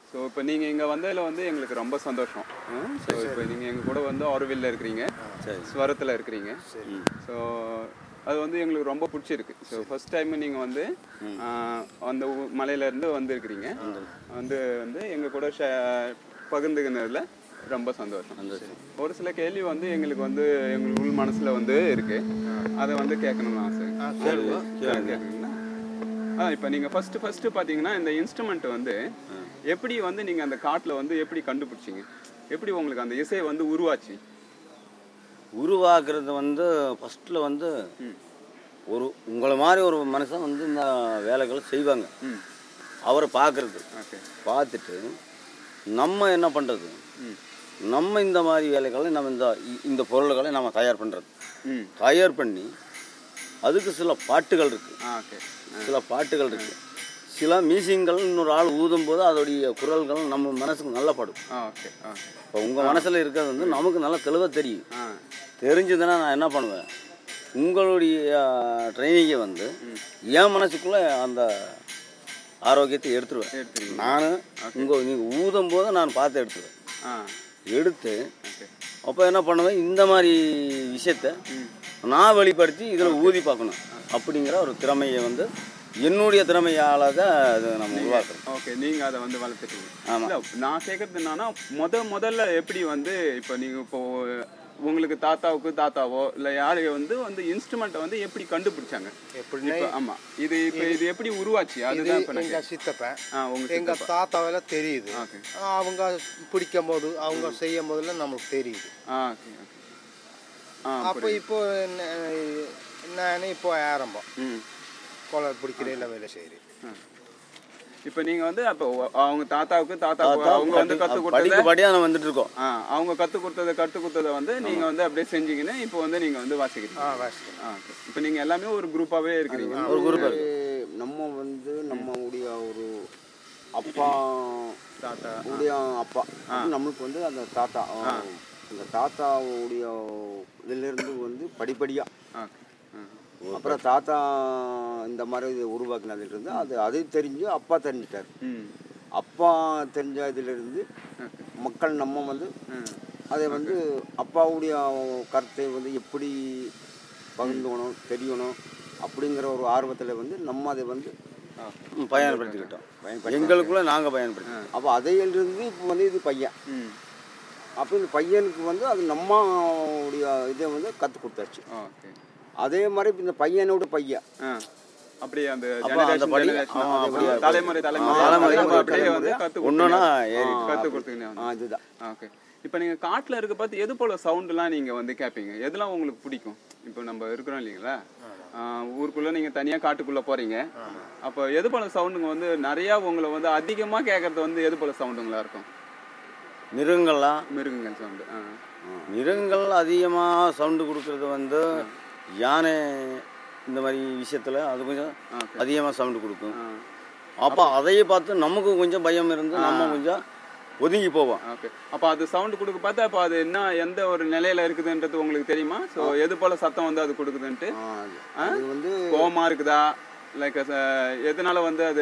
So இப்போ நீங்கள் இங்கே வந்ததில் வந்து எங்களுக்கு ரொம்ப சந்தோஷம் ஸோ இப்போ நீங்கள் எங்கள் கூட வந்து ஆரோவில்ல இருக்கிறீங்க சரி ஸ்வரத்தில் இருக்கிறீங்க ஸோ அது வந்து எங்களுக்கு ரொம்ப பிடிச்சிருக்கு ஸோ ஃபர்ஸ்ட் டைம் நீங்கள் வந்து ஆஹ், அந்த ஊ- மலையிலேருந்து வந்திருக்கிறீங்க வந்து வந்து எங்கள் கூட ஷே- பகிர்ந்துக்கினதுல ரொம்ப சந்தோஷம் ஒரு சில கேள்வி வந்து எங்களுக்கு வந்து எங்களுக்கு உள் மனசில் வந்து இருக்கு அதை வந்து கேட்கணும்னு ஆசை கேட்குறீங்களா ஆ இப்போ நீங்கள் ஃபஸ்ட்டு ஃபஸ்ட்டு பார்த்தீங்கன்னா இந்த இன்ஸ்ட்ருமெண்ட் வந்து எப்படி வந்து நீங்கள் அந்த காட்டில் வந்து எப்படி கண்டுபிடிச்சீங்க எப்படி உங்களுக்கு அந்த இசை வந்து உருவாச்சு உருவாக்குறது வந்து ஃபஸ்ட்டில் வந்து ஒரு உங்களை மாதிரி ஒரு மனுஷன் வந்து இந்த வேலைகளை செய்வாங்க ம் அவரை பார்க்குறது ஓகே பார்த்துட்டு நம்ம என்ன பண்ணுறது நம்ம இந்த மாதிரி வேலைகளை நம்ம இந்த இ- இந்த பொருள்களை நம்ம தயார் பண்ணுறது ம் தயார் பண்ணி அதுக்கு சில பாட்டுகள் இருக்குது ஆ ஓகே சில பாட்டுகள் இருக்குது சில மியூசியங்கள் இன்னொரு ஆள் ஊதும் போது அதோடைய குரல்கள் நம்ம மனசுக்கு நல்லா படும் ஆ ஓகே ஓகே இப்போ உங்கள் மனசில் இருக்கிறது வந்து நமக்கு நல்லா தெளிவாக தெரியும் ஆ தெரிஞ்சதுன்னா நான் என்ன பண்ணுவேன் உங்களுடைய ட்ரைனிங்கை வந்து என் மனசுக்குள்ளே அந்த ஆரோக்கியத்தை எடுத்துருவேன் எடுத்துருவீங்க நான் உங்கள் நீங்கள் ஊதும் போது நான் பார்த்து எடுத்துருவேன் ஆ எடுத்து ஓகே அப்போ என்ன பண்ணுவேன் இந்த மாதிரி விஷயத்த நான் வெளிப்படுத்தி இதில் ஊதி பார்க்கணும் அப்படிங்கிற ஒரு திறமையை வந்து என்னுடைய திறமையால் தான் அது நம்ம உருவாக்குறோம் ஓகே நீங்க அதை வந்து வளர்த்துட்டீங்க ஆமா. இல்ல, நான் கேட்கறது என்னன்னா முத முதல்ல எப்படி வந்து இப்போ நீங்க இப்போ உங்களுக்கு தாத்தாவுக்கு தாத்தாவோ இல்ல யாரு வந்து வந்து இன்ஸ்ட்ருமெண்ட்டை வந்து எப்படி கண்டுபிடிச்சாங்க எப்படின்னா இப்போ ஆமா இது இப்போ இது எப்படி உருவாச்சு அதுதான் இப்போ நான் எங்க கேட்கிறேன். சித்தப்பன் ஆ உங்க எங்க சித்தப்பா. தாத்தாவெல்லாம் தெரியுது ஓகே அவங்க பிடிக்கும் போது அவங்க செய்யும் போதெல்லாம் நமக்கு தெரியுது ஆ ஓகே ஓகே ஆ அப்போ இப்போ நான் இப்போ ஆரம்பம் ம் கொலை பிடிக்கிற இல்லை வேலை செய்கிறேன் இப்போ நீங்க வந்து அப்போ அவங்க தாத்தாவுக்கு தாத்தாவுக்கு அவங்க வந்து கத்து கொடுத்தத படிக்க படியாக நான் வந்துட்டு இருக்கோம் ஆ அவங்க கத்து கொடுத்ததை கத்து கொடுத்ததை வந்து நீங்க வந்து அப்படியே செஞ்சீங்கன்னு இப்போ வந்து நீங்க வந்து வாசிக்கிறீங்க ஆ வாசிக்கிறேன் ஆ ஓகே இப்போ நீங்க எல்லாமே ஒரு குரூப்பாவே இருக்கிறீங்க ஒரு குரூப் நம்ம வந்து நம்மளுடைய ஒரு அப்பா தாத்தா உடைய அப்பா அப்ப நம்மளுக்கு வந்து அந்த தாத்தா அந்த தாத்தாவுடைய இதிலிருந்து வந்து படிப்படியாக ஓகே ஆ அப்புறம் தாத்தா இந்த மாதிரி இது உருவாக்குனதுலேருந்து அது அது தெரிஞ்சு அப்பா தெரிஞ்சிட்டார் ம் அப்பா தெரிஞ்ச இதிலிருந்து மக்கள் நம்ம வந்து ம் அதை வந்து அப்பாவுடைய கருத்தை வந்து எப்படி பகிர்ந்துக்கணும் தெரியணும் அப்படிங்கிற ஒரு ஆர்வத்தில் வந்து நம்ம அதை வந்து பயன்படுத்திக்கிட்டோம் எங்களுக்குள்ளே நாங்கள் பயன்படுத்திக்கிட்டோம் அப்போ அதையிலிருந்து இப்போ வந்து இது பையன் ம் அப்போ இந்த பையனுக்கு வந்து அது நம்மளுடைய இதை வந்து கற்றுக் கொடுத்தாச்சு ஓகே அதே மாதிரி இப்ப இந்த பையனோட பையன் ஆ அப்படியே அந்த அப்ப அந்த generation படி- generation ஆ, அப்படியே ஆ, தலைமுறை தலைமுறை தலைமுறை நம்ம அப்படியே வந்து கத்து ஒன்றுனா ஏறி கத்து கொடுத்தீங்க ஆ, இதுதான் ஓகே இப்போ நீங்கள் காட்டில் இருக்க பார்த்து எது போல் சவுண்டுலாம் நீங்கள் வந்து கேட்பீங்க எதெல்லாம் உங்களுக்கு பிடிக்கும் இப்போ நம்ம இருக்கிறோம் இல்லைங்களா ஊருக்குள்ளே நீங்கள் தனியாக காட்டுக்குள்ளே போகிறீங்க அப்போ எது போல் சவுண்டுங்க வந்து நிறையா உங்களை வந்து அதிகமாக கேட்குறது வந்து எது போல் சவுண்டுங்களா இருக்கும் மிருகங்கள்லாம் மிருகங்கள் சவுண்டு ஆ மிருகங்கள் அதிகமாக சவுண்டு கொடுக்கறது வந்து யானை இந்த மாதிரி விஷயத்தில் அது கொஞ்சம் ஓகே அதிகமாக சவுண்டு கொடுக்கும் ஆ அப்போ அதையே பார்த்து நமக்கு கொஞ்சம் பயம் இருந்து நம்ம கொஞ்சம் ஒதுங்கி போவோம் ஓகே அப்போ அது சவுண்டு கொடுக்க பார்த்து அப்போ அது என்ன எந்த ஒரு நிலையில இருக்குதுன்றது உங்களுக்கு தெரியுமா ஸோ எது போல் சத்தம் வந்து அது கொடுக்குதுன்ட்டு ஆ, அது- அது வந்து கோவமா இருக்குதா லைக் எதனால வந்து அது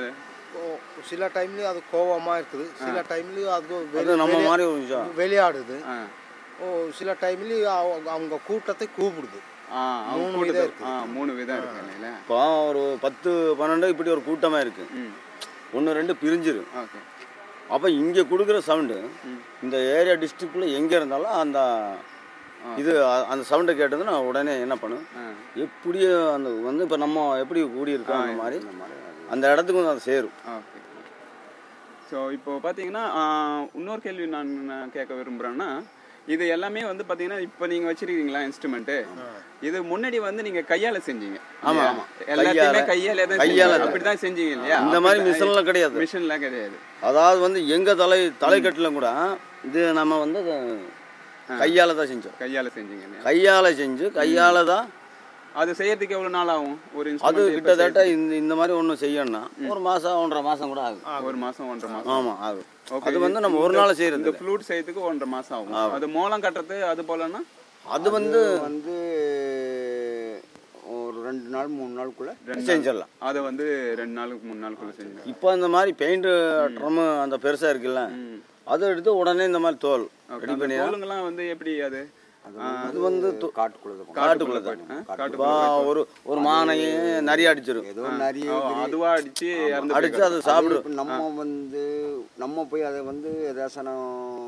ஓ- சில டைம்லயும் அது கோவமா இருக்குது சில டைம்லயும் அது அது வெளி- நம்ம வெளி- மாதிரி ஒரு விஷயம் விளையாடுது ஆ, ஓ சில டைம்லயும் அவங்க- அவங்க கூட்டத்தை கூப்பிடுது ஆ, அவங்க மூணு கூட்டத்தை- விதம் இருக்கு. ஆ, மூணு விதம் இருக்கு இல்லைங்களா இப்போ ஒரு பத்து பன்னெண்டு இப்படி ஒரு கூட்டமாக இருக்குது ம் ஒன்று ரெண்டு பிரிஞ்சிரும் ஓகே அப்போ இங்கே கொடுக்குற சவுண்டு இந்த ஏரியா டிஸ்ட்ரிக்டில் எங்கே இருந்தாலும் அந்த இது அ- அந்த சவுண்டை கேட்டது நான் உடனே என்ன பண்ணுவேன் ஆ எப்படியோ அந்த வந்து இப்போ நம்ம எப்படி கூடியிருக்கோம் அந்த மாதிரி அந்த இடத்துக்கு வந்து அது சேரும் ஓகே ஸோ இப்போ பார்த்தீங்கன்னா ஆ, இன்னொரு கேள்வி நான் நான் கேட்க விரும்புகிறேன்னா இது எல்லாமே வந்து பார்த்தீங்கன்னா இப்போ நீங்கள் வச்சிருக்கீங்களா இன்ஸ்ட்ருமெண்ட்டு இது முன்னாடி வந்து நீங்கள் கையால் செஞ்சீங்க ஆமா, இல்லையா? ஆமா. எல்லாத்தையுமே கையால- கையால தான் கையால செஞ்சீங்க. அப்படி தான் செஞ்சீங்க இல்லையா இந்த மாதிரி மிஷின்லாம் கிடையாது மிஷின்லாம் கிடையாது அதாவது வந்து எங்கள் தலை தலைக்கட்டில் கூட இது நம்ம வந்து கையால் தான் செஞ்சோம் கையால் செஞ்சீங்க இல்லையா? கையால் செஞ்சு கையால் தான் அது செய்யறதுக்கு எவ்வளோ நாள் ஆகும் ஒரு அது instrument இப்ப கிட்டத்தட்ட இந்த இந்த மாதிரி ஒன்று செய்யணும்னா ஒரு மாதம் ஒன்றரை மாதம் கூட ஆகும் செய்ய- ஒரு மாசம் ஒன்றரை மாசம் ஆமாம் ஆகும் Okay, அது வந்து நம்ம ஒரு இந்த- நாள் செய்கிறது இந்த ஃப்ளூட் செய்யறதுக்கு ஒன்றரை மாசம் ஆகும் அது மூலம் கட்டுறது அது போலன்னா அது வந்து வந்து ஒரு ரெண்டு நாள் மூணு நாளுக்குள்ள செஞ்சிடலாம் அதை வந்து ரெண்டு நாளுக்கு மூணு நாளுக்குள்ள செஞ்சு இப்போ இந்த மாதிரி பெயிண்ட் ட்ரம்மு அந்த பெருசாக இருக்குல்ல அதை எடுத்து உடனே இந்த மாதிரி தோல் ரெடி பண்ணி தோலுங்கெல்லாம் வந்து எப்படி அது அது வந்து து- காட்டுக்குள்ள தான் காட்டுக்குள்ள தான் இப்போ ஒரு ஒரு மானையே நிறைய அடிச்சிடும் ஏதோ நிறைய ஓ, அதுவா அடிச்சு இறந்து அடிச்சு அதை சாப்பிடும் இப்ப நம்ம வந்து நம்ம போய் அதை வந்து ஏதாசனம்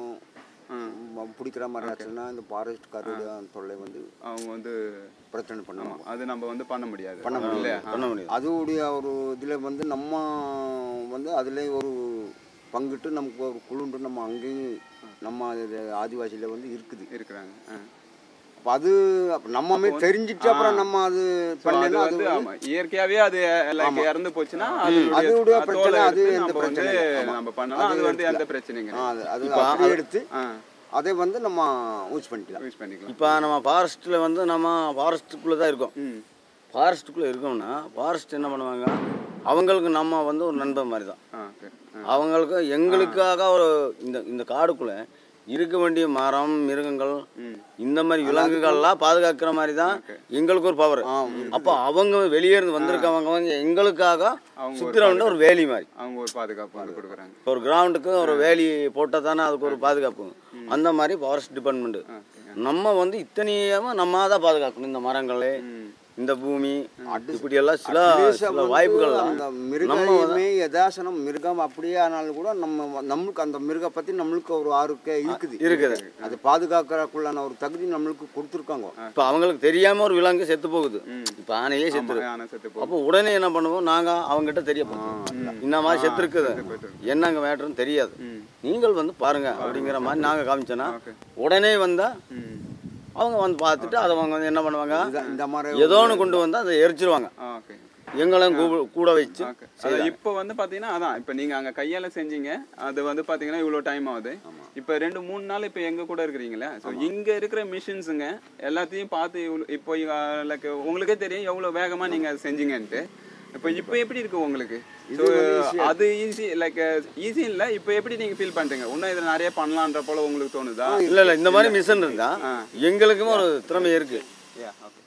பிடிக்கிற மாதிரி ஆச்சுன்னா இந்த ஃபாரஸ்ட் காரோட தொல்லை வந்து அவங்க வந்து பிரச்சனை பண்ணுவாங்க அது நம்ம வந்து பண்ண முடியாது பண்ண முடியாது. இல்லையா பண்ண முடியாது அதோடைய ஒரு இதில் வந்து நம்ம வந்து அதில் ஒரு பங்கிட்டு நமக்கு ஒரு குழுண்டு நம்ம அங்கேயும் நம்ம அது ஆதிவாசியில் வந்து இருக்குது இருக்கிறாங்க ஆ. அப்போ அது அப்ப நம்மமே தெரிஞ்சிட்டு அப்புறம் நம்ம அது So, அது பண்ணலாம் அது வந்து ஆமா இயற்கையாவே அது லைக் இறந்து போச்சுன்னா அதோடைய அதோடைய பிரச்சனை தோலை அது எடுத்து எந்த நம்ம வந்து பிரச்சனை இல்லை. ஆமா. நம்ம பண்ணலாம் அது வந்து எந்த பிரச்சனைங்க ஆ, அது அது அப்படியே எடுத்து ஆ அதை வந்து நம்ம யூஸ் பண்ணிக்கலாம் யூஸ் பண்ணிக்கலாம் இப்போ நம்ம ஃபாரஸ்ட்டில் வந்து நம்ம ஃபாரஸ்ட்டுக்குள்ளே தான் இருக்கோம் ம் ஃபாரஸ்ட்டுக்குள்ளே இருக்கோம்னா ஃபாரஸ்ட் என்ன பண்ணுவாங்க அவங்களுக்கு நம்ம வந்து ஒரு நண்பன் மாதிரி தான் ஆ ஓகே அவங்களுக்கு எங்களுக்காக ஒரு இந்த இந்த காடுக்குள்ளே இருக்க வேண்டிய மரம் மிருகங்கள் இந்த மாதிரி விலங்குகள்லாம் பாதுகாக்கிற மாதிரி தான் எங்களுக்கு ஒரு பவர் அப்போ அவங்க வெளியே இருந்து வந்திருக்கவங்க வந்து எங்களுக்காக சுத்திரவண்ட ஒரு வேலி மாதிரி அவங்க ஒரு பாதுகாப்பு வந்து கொடுக்குறாங்க இப்போ ஒரு கிரவுண்டுக்கு ஒரு வேலி போட்டால் தானே அதுக்கு ஒரு பாதுகாப்பு அந்த மாதிரி ஃபாரஸ்ட் டிபார்ட்மெண்ட்டு நம்ம வந்து இத்தனையும் நம்ம தான் பாதுகாக்கணும் இந்த மரங்களே இந்த பூமி இப்படி எல்லாம் சில சில வாய்ப்புகள்லாம் அந்த மிருகமே யதாசனம் மிருகம் அப்படியே ஆனாலும் கூட நம்ம நம்மளுக்கு அந்த மிருக பத்தி நம்மளுக்கு ஒரு ஆரோக்கியம் இருக்குது இருக்குது அது பாதுகாக்கிறக்குள்ளான ஒரு தகுதி நம்மளுக்கு கொடுத்துருக்காங்க இப்போ அவங்களுக்கு தெரியாம ஒரு விலங்கு செத்து போகுது இப்போ ஆனையே செத்துரு ஆனா செத்து போ அப்போ உடனே என்ன பண்ணுவோம் நாங்க அவங்ககிட்ட தெரியப்போம் இந்த மாதிரி செத்து இருக்குது என்னங்க மேட்டர்னு தெரியாது நீங்கள் வந்து பாருங்க அப்படிங்கிற மாதிரி நாங்க காமிச்சோன்னா உடனே வந்தா ம் அவங்க வந்து பார்த்துட்டு அதை அவங்க வந்து என்ன பண்ணுவாங்க இந்த- இந்த மாதிரி ஏதோ ஒன்று கொண்டு வந்து அதை எரிச்சிருவாங்க ஆ ஓகே எங்களும் கூ- கூட வச்சு ஓகே அது இப்போ வந்து பாத்தீங்கன்னா அதான் இப்போ நீங்க அங்க கையால செஞ்சீங்க அது வந்து பாத்தீங்கன்னா இவ்வளோ டைம் ஆகுது இப்போ ரெண்டு மூணு நாள் இப்போ எங்க கூட இருக்கிறீங்களா ஸோ இங்க இருக்கிற மிஷின்ஸுங்க எல்லாத்தையும் பார்த்து இவ்வளோ இப்போ லைக் உங்களுக்கே தெரியும் எவ்வளோ வேகமா நீங்க அதை செஞ்சீங்கன்ட்டு இப்போ இப்போ எப்படி இருக்கு உங்களுக்கு ஸோ அது ஈஸி லைக் ஈஸி இல்லை இப்போ எப்படி நீங்க ஃபீல் பண்றீங்க இன்னும் இதில் நிறைய பண்ணலான்ற போல உங்களுக்கு தோணுதா இல்ல இல்ல இந்த மாதிரி மிஷின் இருந்தா எங்களுக்கும் ஒரு திறமை இருக்கு யா ஓகே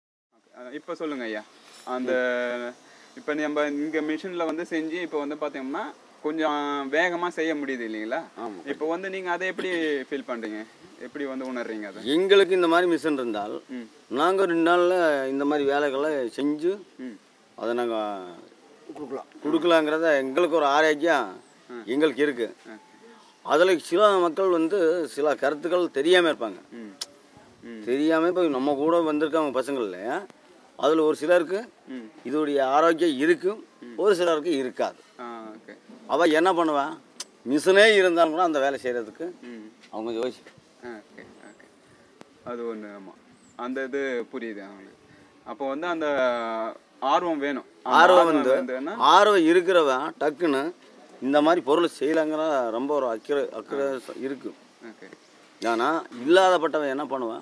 இப்போ சொல்லுங்க ஐயா அந்த இப்போ நம்ம இங்கே மிஷினில் வந்து செஞ்சு இப்போ வந்து பார்த்தீங்கன்னா கொஞ்சம் வேகமாக செய்ய முடியுது இல்லைங்களா இப்போ வந்து நீங்கள் அதை எப்படி ஃபீல் பண்ணுறீங்க எப்படி வந்து உணர்றீங்க அதை எங்களுக்கு இந்த மாதிரி மிஷின் இருந்தால் நாங்க ரெண்டு நாள்ல இந்த மாதிரி வேலைகளை செஞ்சு அதை நாங்க கொடுக்கலாம் கொடுக்கலாங்கிறத எங்களுக்கு ஒரு ஆரோக்கியம் எங்களுக்கு இருக்கு அதில் சில மக்கள் வந்து சில கருத்துக்கள் தெரியாமல் இருப்பாங்க ம் ம் தெரியாமல் இப்போ நம்ம கூட வந்திருக்கவங்க பசங்களில் அதில் ஒரு சிலருக்கு ம். இதோடைய ஆரோக்கியம் இருக்கும் ஒரு சிலருக்கு இருக்காது ஆ ஓகே அவள் என்ன பண்ணுவான் மிஷினே இருந்தாலும் கூட அந்த வேலை செய்கிறதுக்கு ம் அவங்க யோசிப்பாங்க ஓகே ஓகே அது ஒன்று ஆமாம் அந்த இது புரியுது அவங்களுக்கு அப்போ வந்து அந்த ஆர்வம் வேணும் அந்த ஆர்வம் வந்து இருந்ததுன்னா ஆர்வம் இருக்கிறவன் டக்குன்னு இந்த மாதிரி பொருள் செய்யலாங்கிற ரொம்ப ஒரு அக்கறை அக்கறை இருக்கு ஓகே ஆனால் இல்லாதப்பட்டவன் என்ன பண்ணுவான்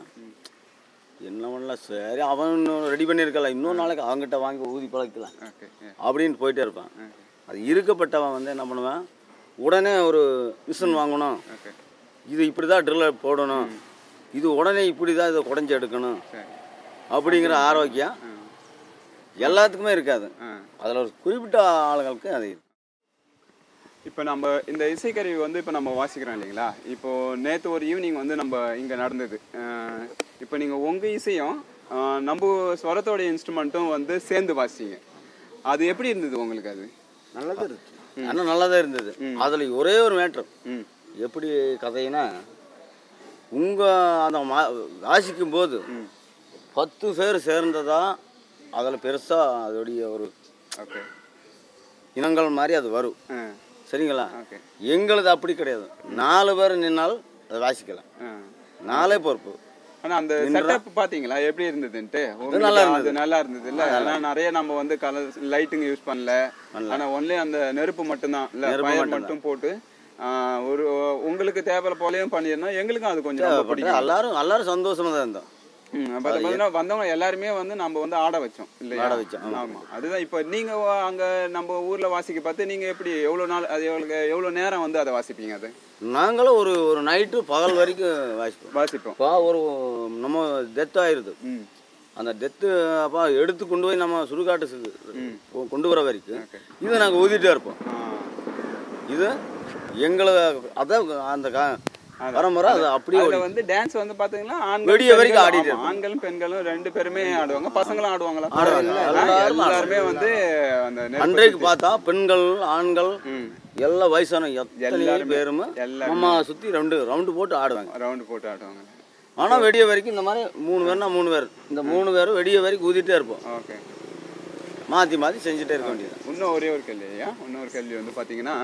என்ன பண்ணலாம் சரி அவன் ரெடி பண்ணியிருக்கல இன்னொரு நாளைக்கு அவங்ககிட்ட வாங்கி ஊதி பழக்கலாம் ஓகே அப்படின்னு போயிட்டே இருப்பான் அது இருக்கப்பட்டவன் வந்து என்ன பண்ணுவான் உடனே ஒரு மிஷின் வாங்கணும் ஓகே இது இப்படி தான் ட்ரில்லர் போடணும் இது உடனே இப்படி தான் இதை குடஞ்சி எடுக்கணும் சரி அப்படிங்கிற ஆரோக்கியம் எல்லாத்துக்குமே இருக்காது ஆ அதில் ஒரு குறிப்பிட்ட ஆளுங்களுக்கு அது இருக்கு. இப்போ நம்ம இந்த இசைக்கருவி வந்து இப்போ நம்ம வாசிக்கிறோம் இல்லைங்களா இப்போ நேற்று ஒரு ஈவினிங் வந்து நம்ம இங்கே நடந்தது அஹ் இப்போ நீங்கள் உங்கள் இசையும் அஹ் நம்ம ஸ்வரத்தோட இன்ஸ்ட்ருமெண்ட்டும் வந்து சேர்ந்து வாசிங்க அது எப்படி இருந்தது உங்களுக்கு அது நல்லது இருக்கு ஆனால் நல்லா தான் இருந்தது அதில் ஒரே ஒரு மேட்ரு ம் எப்படி கதைனா உங்கள் அந்த மா வாசிக்கும் போது பத்து பேர் சேர்ந்ததா அதில் பெருசாக அதோடைய ஒரு ஓகே இனங்கள் மாதிரி அது வரும் ஆ சரிங்களா ஓகே எங்களுது அப்படி கிடையாது நாலு பேர் நின்னால் அதை வாசிக்கலாம் ஆ நாலே பொறுப்பு ஆனா அந்த செட்டப் பாத்தீங்களா எப்படி இருந்ததுன்ட்டு உங்களுக்கு நல்லா அது நல்லா இருந்தது இல்ல ஆனா நிறைய நம்ம வந்து கலர் லைட்டுங்க யூஸ் பண்ணல ஆனா ஒன்லி அந்த நெருப்பு மட்டும்தான் இல்ல ஃபயர் மட்டும் போட்டு ஆ, ஒரு உங்களுக்கு தேவை போலயும் பண்ணிருந்தோம் எங்களுக்கும் அது கொஞ்சம் ரொம்ப பிடிக்கும் எல்லாரும் எல்லாரும் சந்தோஷமா தான் இருந்தோம் ம், அப்ப அது பாத்தீங்கன்னா வந்தவங்க எல்லாருமே வந்து நம்ம வந்து ஆட வச்சோம் இல்லையா ஆட வச்சோம், ஆமா அதுதான் இப்போ நீங்க வா- அங்க நம்ம ஊர்ல வாசிக்க பார்த்து நீங்க எப்படி எவ்வளவு நாள் அது எவ்வளவு எவ்வளவு நேரம் வந்து அதை வாசிப்பீங்க அது நாங்களும் ஒரு ஒரு நைட்டு பகல் வரைக்கும் வாசிப்போம் வாசிப்போம் இப்போ ஒரு நம்ம டெத் ஆயிடுது ம் அந்த டெத்து அப்போ எடுத்து கொண்டு போய் நம்ம சுடுகாட்டு சு- கொ- கொண்டு வர வரைக்கும் இதை நாங்கள் ஊதிட்டே இருப்போம் ஆ. இது எங்களை அதான் அந்த கா- பரம்பரை அது அப்படியே அதுல ஓடி- வந்து டான்ஸ் வந்து பாத்தீங்கன்னா ஆண்கள் வெடிய வரைக்கும் பெண்கள், ஆடிட்டு ஆமா, ஆண்களும் பெண்களும் ரெண்டு பேருமே ஆடுவாங்க பசங்களும் ஆடுவாங்களா ஆடுவாங்க. ஆ, எல்லாரும் எல்லாருமே வந்து அந்த நெருப்பு அன்றைக்கு சுத்தி- பார்த்தா பெண்கள் ஆண்கள் ம். எல்லா வயசான எத்தனை எல்லாருமே. பேரும் எல்லாருமே. நம்ம சுற்றி ரெண்டு ரவுண்டு போட்டு ஆடுவாங்க ரவுண்டு போட்டு ஆடுவாங்க ஆனால் வெடிய வரைக்கும் இந்த மாதிரி மூணு பேர்னா மூணு பேர் இந்த மூணு பேரும் வெடிய வரைக்கும் ஊதிட்டே இருப்போம் ஓகே மாற்றி மாற்றி செஞ்சுட்டே இருக்க வேண்டியது இன்னும் ஒரே ஒரு கேள்வி ஐயா இன்னொரு கேள்வி வந்து பார்த்தீங்கன்னா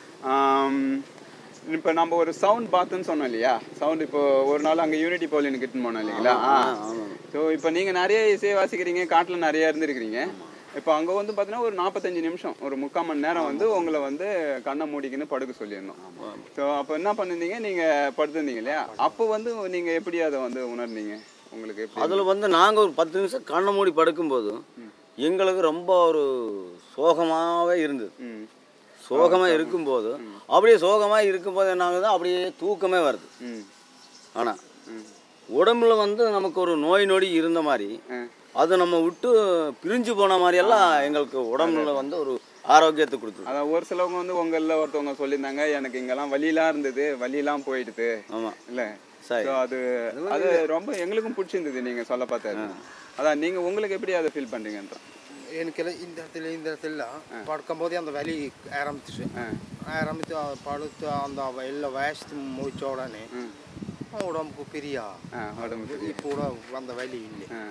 இப்போ நம்ம ஒரு சவுண்ட் பாத்துன்னு சொன்னோம் இல்லையா சவுண்ட் இப்போ ஒரு நாள் அங்கே யூனிட்டி போலின்னு கிட்டுன்னு போனோம் இல்லைங்களா ஸோ இப்போ நீங்கள் நிறைய இசையை வாசிக்கிறீங்க காட்டில் நிறைய இருந்திருக்கிறீங்க இப்போ அங்கே வந்து பார்த்தீங்கன்னா ஒரு நாற்பத்தஞ்சு நிமிஷம் ஒரு முக்கால் மணி நேரம் வந்து உங்களை வந்து கண்ணை மூடிக்கின்னு படுக்க சொல்லிடணும் ஸோ அப்போ என்ன பண்ணிருந்தீங்க நீங்கள் படுத்திருந்தீங்க இல்லையா அப்போ வந்து நீங்கள் எப்படி அதை வந்து உணர்ந்தீங்க உங்களுக்கு எப்படி அதில் வந்து நாங்கள் ஒரு பத்து நிமிஷம் கண்ணை மூடி படுக்கும்போது எங்களுக்கு ரொம்ப ஒரு சோகமாகவே இருந்தது ம் சோகமாக இருக்கும்போது அப்படியே சோகமாக இருக்கும்போது என்ன ஆகுது அப்படியே தூக்கமே வருது ம் ஆனால் ம் உடம்புல வந்து நமக்கு ஒரு நோய் நொடி இருந்த மாதிரி ஆ. அது நம்ம விட்டு பிரிஞ்சு போன மாதிரியெல்லாம் எங்களுக்கு உடம்புல வந்து ஒரு ஆரோக்கியத்தை கொடுத்தது அதான் ஒரு சிலவங்க வந்து உங்களில் ஒருத்தவங்க சொல்லியிருந்தாங்க எனக்கு இங்கெல்லாம் வலிலாம் இருந்தது வலிலாம் போயிடுது ஆமாம் இல்ல சரி. So அது அது ரொம்ப எங்களுக்கும் பிடிச்சிருந்தது நீங்க சொல்ல பார்த்தது அதான் நீங்க உங்களுக்கு எப்படி அதை ஃபீல் பண்றீங்கன்ற எனக்கு எல்லாம் இந்த இடத்துல இந்த இடத்துல படுக்கும்போதே அந்த வலி ஆரம்பிச்சிச்சு ஆரம்பித்து அது படுத்து அந்த வெளில வயசு முடிச்ச உடனே உடம்புக்கு பிரியா ஆ, உடம்பு சரி. இப்போ கூட அந்த வலி இல்லை ஆ.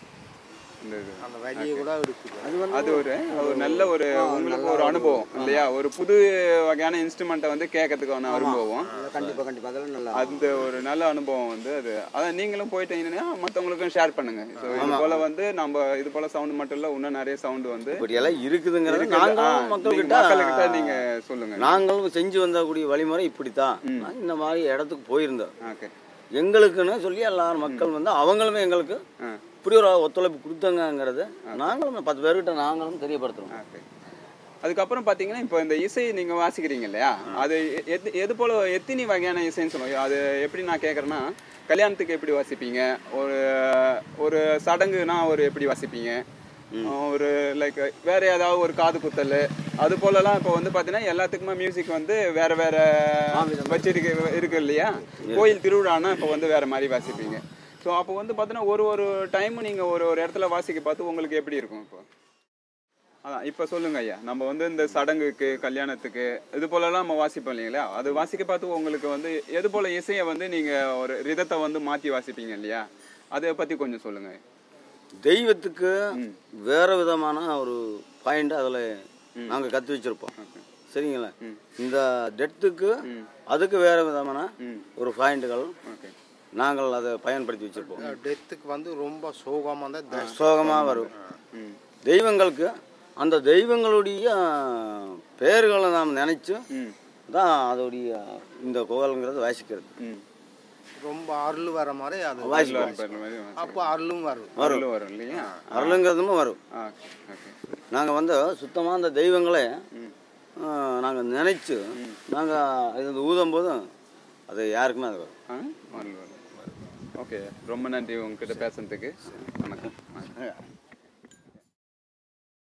இந்த இது. அந்த வலியை கூட எடுக்குது அது ஒரு ஒரு நல்ல ஒரு உங்களுக்கு ஒரு அனுபவம் இல்லையா ஒரு புது வகையான இன்ஸ்ட்ருமெண்ட்டை வந்து கேட்கறதுக்கான அனுபவம் கண்டிப்பாக கண்டிப்பாக அதெல்லாம் நல்லா அந்த ஒரு நல்ல அனுபவம் வந்து அது அதான் நீங்களும் போயிட்டீங்கன்னா மற்றவங்களுக்கும் ஷேர் பண்ணுங்க ஸோ இது போல வந்து நம்ம இது போல சவுண்ட் மட்டும் இல்ல இன்னும் நிறைய சவுண்ட் வந்து இப்படி எல்லாம் இருக்குதுங்கிறது இருக்குது. ஆ, நாங்களும் நீங்க மக்கள்கிட்ட மக்கள்கிட்ட நீங்க சொல்லுங்க நாங்களும் செஞ்சு வந்தக்கூடிய வழிமுறை இப்படித்தான் நான் இந்த மாதிரி இடத்துக்கு போயிருந்தோம் ஓகே எங்களுக்குன்னு சொல்லி எல்லாரும் மக்கள் வந்து அவங்களுமே எங்களுக்கு ஆ இப்படி ஒரு ஒத்துழைப்பு கொடுத்தாங்கங்கிறத நாங்களும் பத்து பேர்கிட்ட நாங்களும் தெரியப்படுத்துறோம் ஓகே அதுக்கப்புறம் பார்த்தீங்கன்னா இப்போ இந்த இசை நீங்கள் வாசிக்கிறீங்க இல்லையா அது எது எது போல எத்தனை வகையான இசைன்னு சொல்லுவோம் அது எப்படி நான் கேட்குறேன்னா கல்யாணத்துக்கு எப்படி வாசிப்பீங்க ஒரு ஒரு சடங்குனா ஒரு எப்படி வாசிப்பீங்க ஒரு லைக் வேற ஏதாவது ஒரு காது குத்தல் அது போலலாம் இப்போ வந்து பார்த்தீங்கன்னா எல்லாத்துக்குமே மியூசிக் வந்து வேற வேற வச்சிருக்கு இருக்கு இல்லையா கோயில் திருவிழானா இப்போ வந்து வேற மாதிரி வாசிப்பீங்க ஸோ அப்போ வந்து பார்த்தீங்கன்னா ஒரு ஒரு டைம் நீங்கள் ஒரு ஒரு இடத்துல வாசிக்க பார்த்து உங்களுக்கு எப்படி இருக்கும் இப்போ அதான் இப்போ சொல்லுங்க ஐயா நம்ம வந்து இந்த சடங்குக்கு கல்யாணத்துக்கு இது போலலாம் நம்ம வாசிப்போம் இல்லைங்களா அது வாசிக்க பார்த்து உங்களுக்கு வந்து எது போல இசையை வந்து நீங்க ஒரு ரிதத்தை வந்து மாத்தி வாசிப்பீங்க இல்லையா அதை பத்தி கொஞ்சம் சொல்லுங்க தெய்வத்துக்கு வேற விதமான ஒரு பாயிண்ட் அதில் நாங்கள் கற்று வச்சிருப்போம் சரிங்களா இந்த டெத்துக்கு அதுக்கு வேற விதமான ஒரு பாயிண்ட்டுகள் ஓகே நாங்கள் அதை பயன்படுத்தி வச்சிருப்போம் டெத்துக்கு வந்து ரொம்ப சோகமாக தான் சோகமாக வரும் ம் தெய்வங்களுக்கு அந்த தெய்வங்களுடைய பெயர்களை நாம் நினைச்சு ம் தான் அதோடைய இந்த குகல்ங்கிறது வாசிக்கிறது ம் ரொம்ப அருள் வர மாதிரி அது வாசிப்போம் பாடுற மாதிரி வாசி- அப்போ அருளும் வரும் அருள் வரும் இல்லையா அருளுங்கிறதும் வரும் ஓகே ஓகே நாங்கள் வந்து சுத்தமாக அந்த தெய்வங்களை நாங்கள் நினைச்சு நாங்கள் இது ஊதும் போதும் அது யாருக்குமே அது வரும் ஆ அருள் வரும் ஓகே ரொம்ப நன்றி உங்ககிட்ட பேசுனதுக்கு வணக்கம்